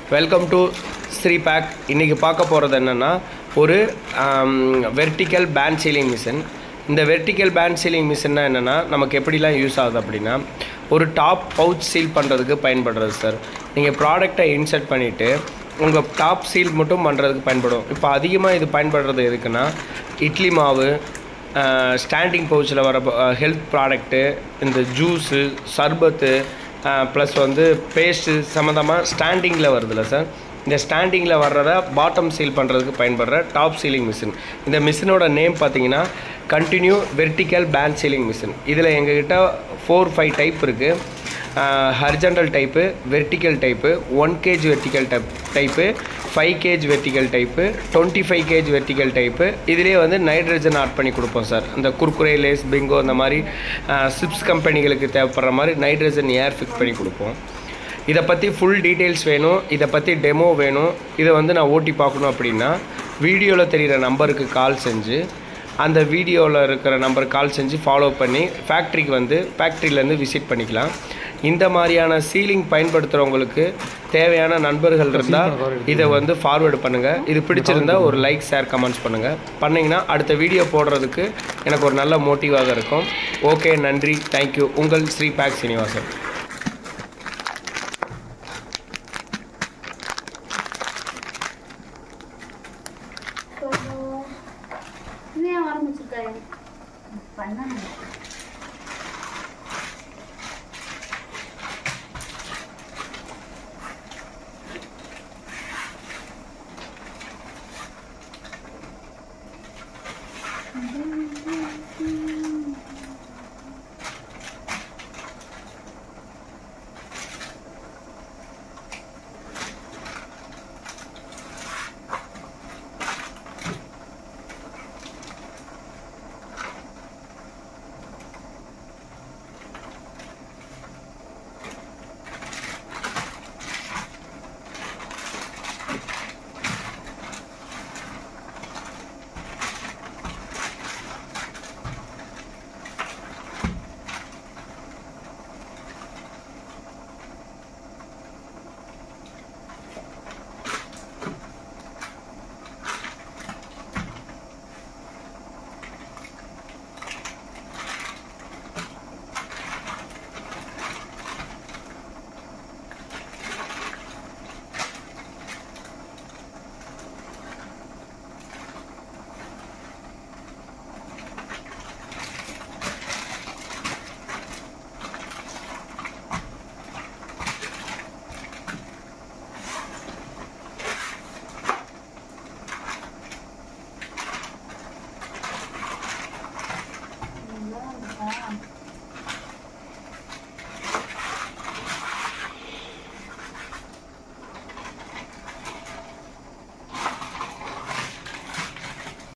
welcome to Sri back இன்றைக்கி பார்க்க போகிறது என்னென்னா ஒரு வெர்டிக்கல் பேண்ட் சீலிங் மிஷின் இந்த வெர்டிக்கல் பேண்ட் சீலிங் மிஷின்னா என்னென்னா நமக்கு எப்படிலாம் யூஸ் ஆகுது அப்படின்னா ஒரு டாப் பவுச் சீல் பண்ணுறதுக்கு பயன்படுறது சார் நீங்கள் ப்ராடக்டை இன்சர்ட் பண்ணிவிட்டு உங்கள் டாப் சீல் மட்டும் பண்ணுறதுக்கு பயன்படும் இப்போ அதிகமாக இது பயன்படுறது எதுக்குன்னா இட்லி மாவு ஸ்டாண்டிங் பவுச்சில் வர ஹெல்த் ப்ராடக்ட்டு இந்த ஜூஸு சர்பத்து ப்ளஸ் வந்து பேஸ்ட்டு சம்மந்தமாக ஸ்டாண்டிங்கில் வருதுல்ல சார் இந்த ஸ்டாண்டிங்கில் வர்றத பாட்டம் சீல் பண்ணுறதுக்கு பயன்படுற டாப் சீலிங் மிஷின் இந்த மிஷினோட நேம் பார்த்தீங்கன்னா continue vertical band sealing machine இதில் எங்ககிட்ட ஃபோர் ஃபைவ் டைப் இருக்குது horizontal type vertical type one gauge vertical type type five gauge vertical type twenty five gauge vertical type இதிலே வந்து நைட்ரஜன் ஆட் பண்ணி கொடுப்போம் சார் இந்த குர்குரே லேஸ் பிங்கோ இந்த மாதிரி சிப்ஸ் கம்பெனிகளுக்கு தேவைப்படுற மாதிரி நைட்ரஜன் ஏர் ஃபிக்ஸ் பண்ணி கொடுப்போம் இதை பற்றி ஃபுல் டீட்டெயில்ஸ் வேணும் இதை பற்றி டெமோ வேணும் இதை வந்து நான் ஓட்டி பார்க்கணும் அப்படின்னா வீடியோவில் தெரிகிற நம்பருக்கு கால் செஞ்சு அந்த வீடியோவில் இருக்கிற நம்பருக்கு கால் செஞ்சு ஃபாலோ பண்ணி ஃபேக்ட்ரிக்கு வந்து ஃபேக்ட்ரியிலேருந்து விசிட் பண்ணிக்கலாம் இந்த மாதிரியான சீலிங் பயன்படுத்துகிறவங்களுக்கு தேவையான நண்பர்கள் இருந்தால் இதை வந்து ஃபார்வேர்டு பண்ணுங்கள் இது பிடிச்சிருந்தா ஒரு லைக் ஷேர் கமெண்ட்ஸ் பண்ணுங்கள் பண்ணிங்கன்னா அடுத்த வீடியோ போடுறதுக்கு எனக்கு ஒரு நல்ல மோட்டிவாக இருக்கும் ஓகே நன்றி தேங்க்யூ உங்கள் ஸ்ரீ பேக் சீனிவாசன் இன்னும் ஆரம்பிச்சிருக்காரு பண்ணணும்